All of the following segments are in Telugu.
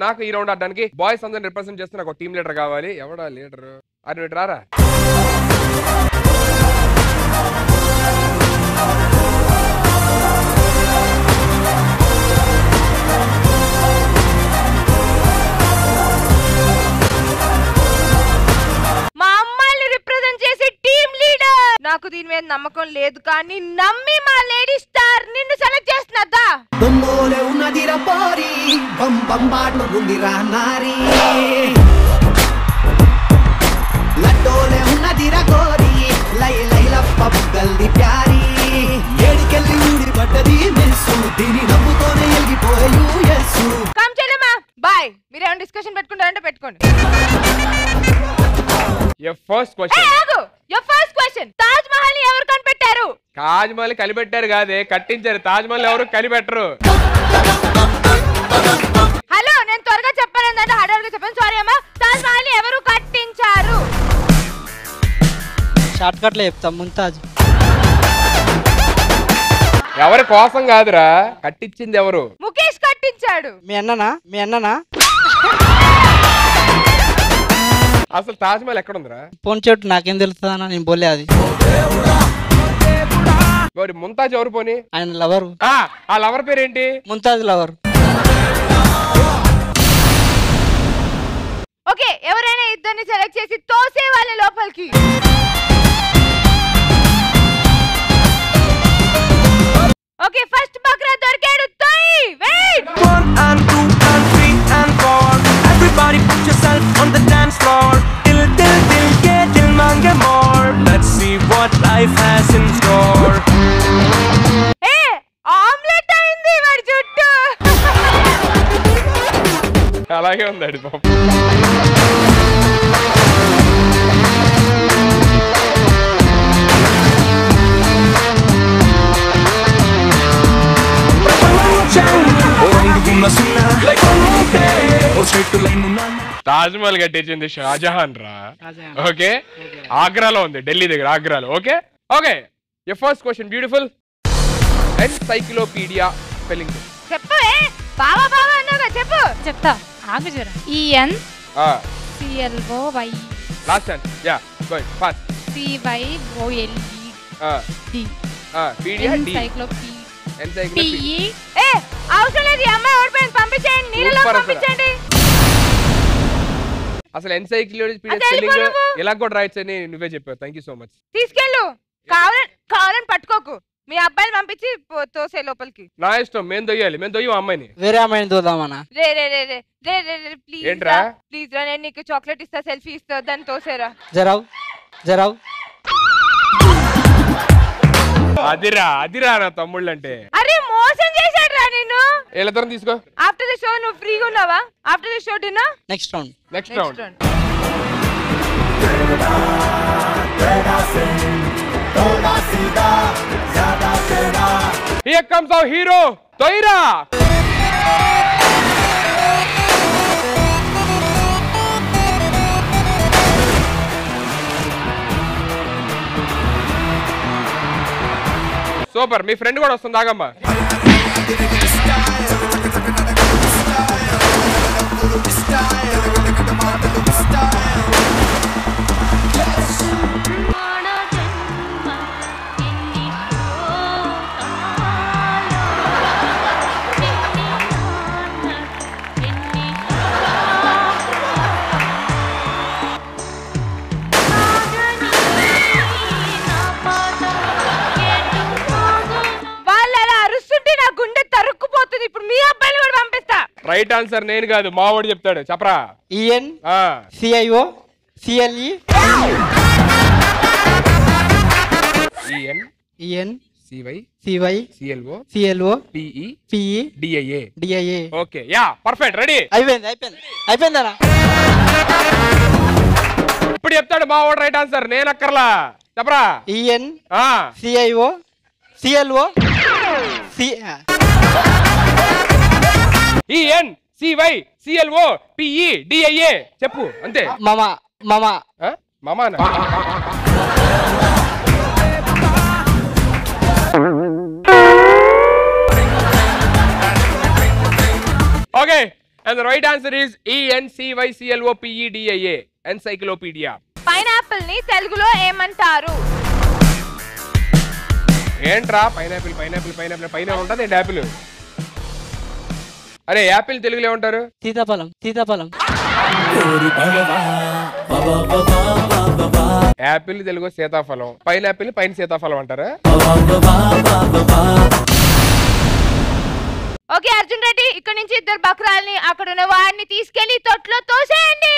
నాకు ఈ రౌండ్ ఆడడానికి బాయ్స్ అందరిని రిప్రజెంట్ చేస్తే నాకు టీమ్ లీడర్ కావాలి ఎవడా లీడర్ అది నువ్వు ఇటు రారా మా అమ్మాయిని రిప్రజెంట్ చేసి టీమ్ లీడర్ నాకు దీని మీద నమ్మకం లేదు కానీ నమ్మి మా లేడీ స్టార్ నిన్ను సెలెక్ట్ చేస్తున్నదా బొమ్మోలే ఉన్నదిరా పోరి బం బంబాట్లు ఉందిరా నారి లడ్డోలే ఉన్నదిరా గోరి లై లైల పబ్బల్ది ప్యారి ఏడికెళ్ళి ఊడి పడ్డది మెస్సు దీని నవ్వుతోనే ఎగిపోయే యూఎస్సు కమ్ చెల్లెమ్మా బాయ్ మీరేమైనా డిస్కషన్ పెట్టుకుంటారంటే పెట్టుకోండి ఫస్ట్ ఏ క్వశ్చన్ ఆగు your first question Taj Mahal ని ఎవరు కనిపెట్టారు తాజ్ మహల్ కనిపెట్టారు కాదే కట్టించారు తాజ్ మహల్ ఎవరు కనిపెట్టరు హలో నేను త్వరగా చెప్పాను ఏంటంటే హడారుగా చెప్పాను సారీ అమ్మా తాజ్ మహల్ ని ఎవరు కట్టించారు షార్ట్ కట్లో చెప్తాం ముంతాజ్ ఎవరి కోసం కాదురా కట్టించింది ఎవరు ముఖేష్ కట్టించాడు మీ అన్ననా మీ అన్ననా అసలు తాజ్ మహల్ ఎక్కడ ఉందిరా పోన్ చెట్టు నాకేం తెలుస్తుందన్నా నేను బోలే అది మరి ముంతాజ్ ఎవరు పోని ఆయన లవరు ఆ, ఆ లవర్ పేరేంటి ముంతాజ్ లవర్ ఓకే ఎవరైనా ఇద్దరిని సెలెక్ట్ చేసి తోసే వాళ్ళ లోపలికి ఓకే ఫస్ట్ బక్రా దొరికాడు తోయ్ wait One and two and three and four. Everybody put yourself on the dance floor. Till, till, till, get till, mange more. Let's see what life has in store. ఏ ఆమ్లెట్ అయింది వాడి జుట్టు అలాగే ఉందండి పాపం Orang ఉన్న సున్నా like okay. Oh, straight to line ఉన్న తాజ్ మహల్ కట్టించింది షాజహాన్ రా ఓకే ఆగ్రాలో ఉంది ఢిల్లీ దగ్గర ఆగ్రాలో okay okay a first question beautiful encyclopedia spelling చెప్పు ఏ బావా బావా అన్నాగా చెప్పు చెప్తా ఆగు జర ఈఎన్ ఆ C L O Y last chance yeah going fast C Y O L E ఆ డి ఆ పీడియా డి ఎన్సైక్లోపీ ఎన్సైక్లోపీడియా పిఈ ఏ అవసరం లేదు ఈ అమ్మాయి ఓడిపోయింది పంపించేయండి నీళ్ళలో Super అసలు. పంపించండి అసలు ఎన్సైక్లోపీడియా అది వెళ్ళిపో స్పెల్లింగ్ నువ్వు. ఇలా కూడా రాయొచ్చు అని నువ్వే చెప్పావు థ్యాంక్ యూ సో మచ్ తీసుకెళ్ళు కావాలని కావాలని పట్టుకోకు మీ అబ్బాయిని పంపించి పో- తోసే లోపలికి నా ఇష్టం మేము దొయ్యాలి మేము దొయ్యం అమ్మాయిని వేరే అమ్మాయిని చూద్దామన్నా రే రే రే రే రే రే రే ప్లీజ్ ఏంట్రా? ప్లీజ్ రా నేను నీకు చాక్లెట్ ఇస్తా సెల్ఫీ ఇస్తా దాన్ని తోసేరా జరావు జరావు అదిరా అదిరా నా తమ్ముళ్ళు అంటే అరే మోసం చేశాడు రా నిన్ను వీళ్ళిద్దరం తీసుకో ఆఫ్టర్ ద షో నువ్వు ఫ్రీగా ఉన్నావా after the show dinner next round next next round round here comes our hero తొయిరా సూపర్ మీ ఫ్రెండ్ కూడా వస్తుంది ఆగమ్మా వాళ్ళు అలా అరుస్తుంటే నా గుండె తరుక్కుపోతుంది ఇప్పుడు మీ అబ్బాయిని కూడా పంపిస్తా రైట్ ఆన్సర్ నేను కాదు మావాడు చెప్తాడు చెప్పరా ఈఎన్ ఆ, C I O C L E E N E N C Y C Y C L O C L O P E P E D I A D I A okay yeah perfect ready అయిపోయింది అయిపోయింది అయిపోయిందనా ఇప్పుడు చెప్తాడు మావాడు రైట్ ఆన్సర్ నేను అక్కర్లా చెప్పరా ఈఎన్ ఆ, CIO CLO C EN CY CLO PE DIA చెప్పు అంతే మమ మమ ఆ? మామానా okay and the right answer is ENCYCLOPEDIA encyclopedia pineapple ని తెలుగులో ఏమంటారు ఏంట్రా పైనాపిల్ పైనాపిల్ పైనాపిల్ పైన ఉంటుంది ఏంటి యాపిల్ అరే యాపిల్ తెలుగులో ఏమంటారు సీతాఫలం సీతాఫలం యాపిల్ తెలుగు సీతాఫలం పైనాపిల్ పైన సీతాఫలం అంటారా ఓకే అర్జున్ రెడ్డి ఇక్కడ నుంచి ఇద్దరు బక్రాల్ని అక్కడ ఉన్న వాడిని తీసుకెళ్లి తొట్లో తోసేయండి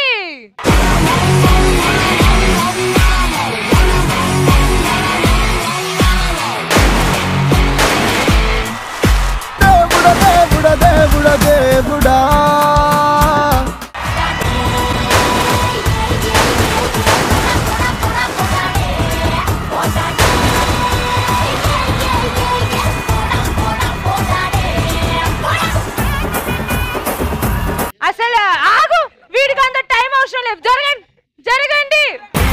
అసలు ఆగు వీడికి అంత టైం అవసరం లేదు జరగండి జరగండి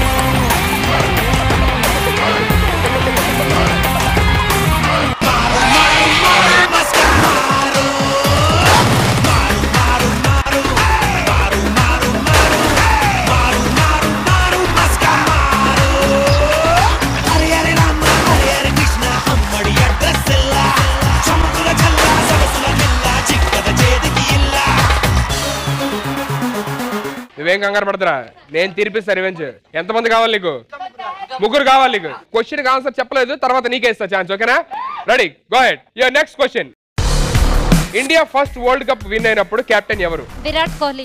నువ్వేం కంగారు పడతారా నేను తీర్పిస్తా రివెంజ్ ఎంతమంది కావాలి నీకు ముగ్గురు కావాలి నీకు క్వశ్చన్ ఆన్సర్ చెప్పలేదు తర్వాత నీకే ఇస్తా ఛాన్స్ ఓకేనా ready go ahead your next question India first world cup win అయినప్పుడు కెప్టెన్ ఎవరు విరాట్ కోహ్లీ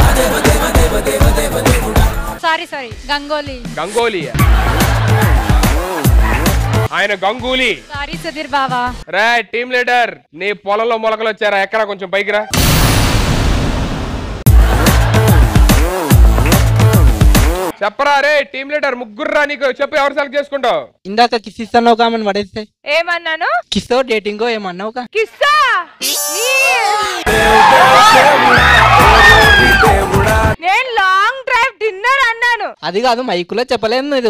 సారీ సారీ గంగోలీ గంగోలీ ఆయన గంగూలీ సారీ సుధీర్ బావా రా టీమ్ లీడర్ నీ పొలంలో మొలకలు వచ్చారా ఎక్కడ కొంచెం పైకి రా చెప్పరా రే టీమ్ లీడర్ ముగ్గురు రా నీకు చెప్పు ఎవరు సెలెక్ట్ చేసుకుంటావు ఇందాక కిస్ ఇస్తాను ఒక ఆమెను పడేస్తే ఏమన్నాను కిస్సో డేటింగో ఏమన్నావు ఒక కిస్సా నేను లాంగ్ డ్రైవ్ డిన్నర్ అన్నాను అది కాదు మైకులో చెప్పలేదు నువ్వు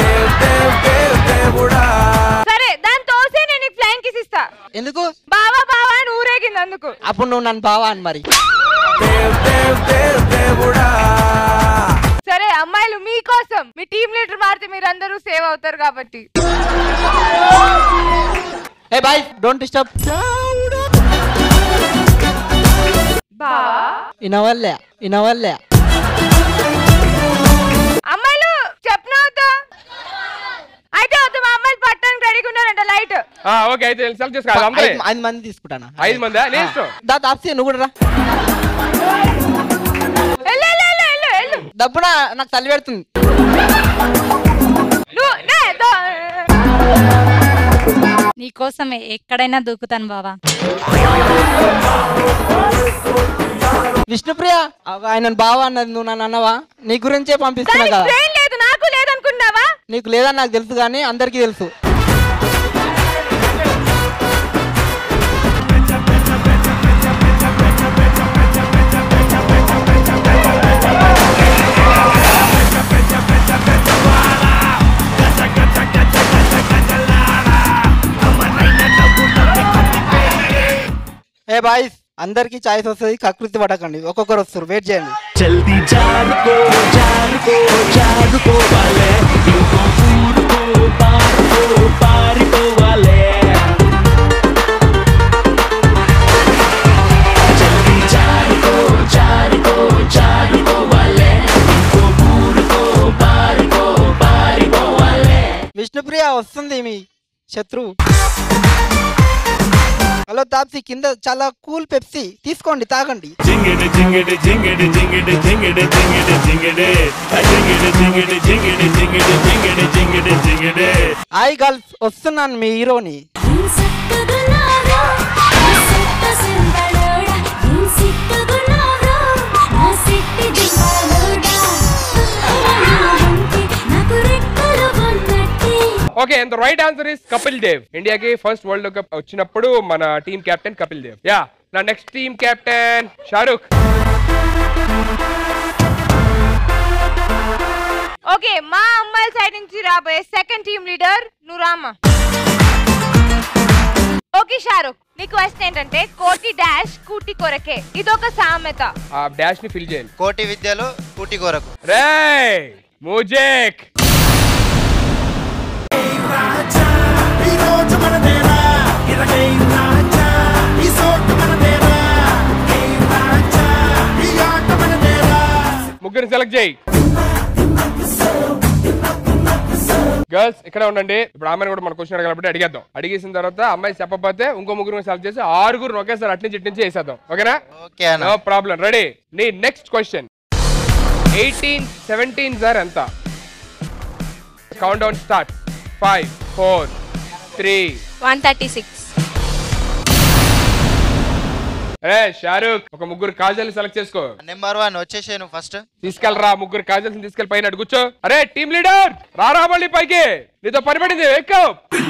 సరే దాని తోసే నేను ఫ్లైంగ్ కిస్ ఇస్తా ఎందుకు బావా బావా అని ఊరేగింది అందుకు అప్పుడు నువ్వు నన్ను బావా అని మరి సరే అమ్మాయిలు మీకోసం మీ టీం లీడర్ మారితే మీరందరూ సేవ్ అవుతారు కాబట్టి ఏ బాయ్ డోంట్ డిస్టర్బ్ బావా ఇనవల్లే ఇనవల్లే అమ్మాయిలు చెప్పనా వద్దా అయితే వద్దు మా అమ్మాయిలు పట్టడానికి రెడీగా ఉన్నారంట లైట్ ఆ, ఓకే అయితే సెలెక్ట్ చేసుకో అందరే ఐదు ఐదు మంది తీసుకుంటానా ఐదు మందా నీ ఇష్టం దా దాప్సి నువ్వు కూడా రా వెళ్ళు వెళ్ళు వెళ్ళు వెళ్ళు వెళ్ళు డబ్బున నాకు తల్లి పెడుతుంది నువ్వు నే, దో. నీకోసమే ఎక్కడైనా దూకుతాను బావా విష్ణుప్రియ ఆయన బావా అన్నది నువ్వు నన్ను అన్నవా నీ గురించే పంపిస్తున్నా దానికి కదా బ్రెయిన్ లేదు నాకు లేదనుకున్నావా నీకు లేదని నాకు తెలుసు కానీ అందరికీ తెలుసు ఏ బాయ్స్ అందరికీ ఛాయిస్ వస్తుంది కకృతి పడకండి ఒక్కొక్కరు వస్తారు వెయిట్ చేయండి జల్దీ జారుకో జారుకో జారుకోవాలే ఇంకో ఊరుకో పారుకో పారిపోవాలే జల్దీ జారుకో జారుకో జారుకోవాలే ఇంకో ఊరుకో పారుకో పారిపోవాలే విష్ణుప్రియ వస్తుంది మీ శత్రువు హలో తాప్సీ కింద చాలా కూల్ పెప్సీ తీసుకోండి తాగండి జింగిడి జింగిడి జింగిడి జింగిడి జింగిడి జింగిడి జింగిడి జింగిడి జింగిడి జింగిడి జింగిడి జింగిడి జింగిడి జింగిడి హాయ్ గర్ల్స్ వస్తున్నాను మీ హీరోని okay and right answer is Kapil Dev ఇండియాకి ఫస్ట్ వరల్డ్ కప్ వచ్చినప్పుడు మన team captain Kapil Dev yeah నా next team captain Shahrukh okay మా అమ్మాయిల సైడ్ నుంచి రాబోయే సెకండ్ టీమ్ లీడర్ నువ్వు రామా ఓకే షారుఖ్ నీ క్వశ్చన్ ఏంటంటే కోటి డాష్ కూటి కొరకే ఇదొక సామెత ఆ డాష్ ని ఫిల్ చేయండి కోటి విద్యలు కూటి కొరకు రే మూజేక్ ఈ రోజు మనదేరా ఇరగై రాజా ఈ సోటు మనదేరా ఏ రాజా ఈ ఆట మనదేరా ముగ్గురిని సెలెక్ట్ చేయి గర్ల్స్ ఇక్కడే ఉండండి ఇప్పుడు అమ్మాయిని కూడా మన క్వశ్చన్ అడగాలి అడిగేద్దాం అడిగేసిన తర్వాత అమ్మాయి చెప్పకపోతే ఇంకో ముగ్గురు సెలెక్ట్ చేసి ఆరుగురు ఒకేసారి అటు నుంచి ఇటు నుంచి వేసేద్దాం ఓకేనా ఓకే అన్న నో ప్రాబ్లం రెడీ నీ next question eighteen seventeen sir ఎంత count down start five four three one thirty six రే షారూక్ ఒక ముగ్గురు కాజల్ని సెలెక్ట్ చేసుకో నెంబర్ వన్ వచ్చేసాను ఫస్ట్ తీసుకెళ్ళరా ముగ్గురు కాజల్స్ తీసుకెళ్ళి పైన అటు కూర్చో అరే టీమ్ లీడర్ రారా మళ్ళీ పైకి నీతో పని పడింది ఎక్కో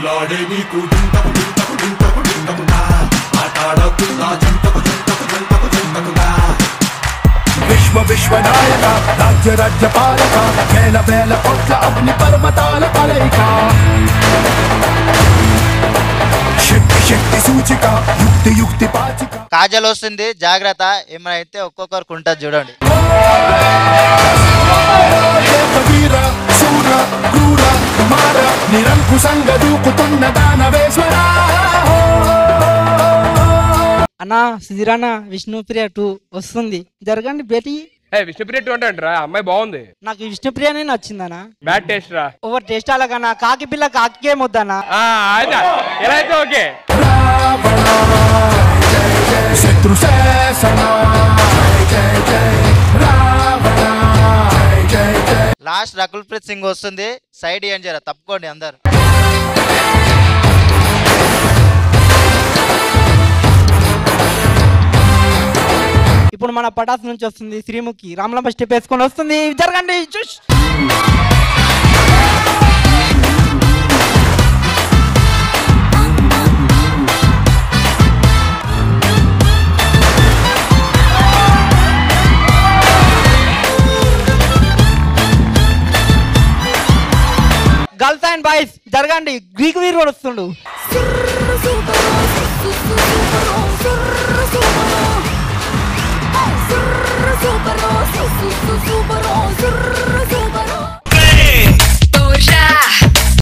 విశ్వ విశ్వనాయక రాజ్య రాజ్య పాలక వేల వేల కోట్ల అగ్ని పర్వతాల కలయిక శక్తి శక్తి సూచిక యుక్తి యుక్తి పాచిక కాజల్ వస్తుంది జాగ్రత్త ఏమైనా అయితే ఒక్కొక్కరికి ఉంటుంది చూడండి వీర శూర క్రూర కుమార నిరంకుశంగా దూకుతున్న దానవేశ్వర అన్నా సుధీరాన్న విష్ణుప్రియ టూ వస్తుంది జరగండి బేటీ ఏ విష్ణుప్రియ టూ అంటే అంటారా అమ్మాయి బాగుంది నాకు విష్ణుప్రియనే నచ్చిందనా బ్యాడ్ టేస్ట్ రా ఓవర్ టేస్ట్ అలాగన్నా కాకి పిల్ల కాకికే ముద్దన్నా ఆ, అయితే ఎలా అయితే ఓకే శత్రు శాసన జయ జయ జయ రావణ జయ జయ జయ లాస్ట్ రకుల్ ప్రీత్ సింగ్ వస్తుంది సైడ్ ఏం చేయరా తప్పుకోండి అందరు ఇప్పుడు మన పటాస్ నుంచి వస్తుంది శ్రీముఖి రామలమ్మ స్టెప్ వేసుకొని వస్తుంది జరగండి చూష్ గర్ల్స్ అండ్ బాయ్స్ జరగండి గ్రీక్ వీరు వస్తుండు సూపర్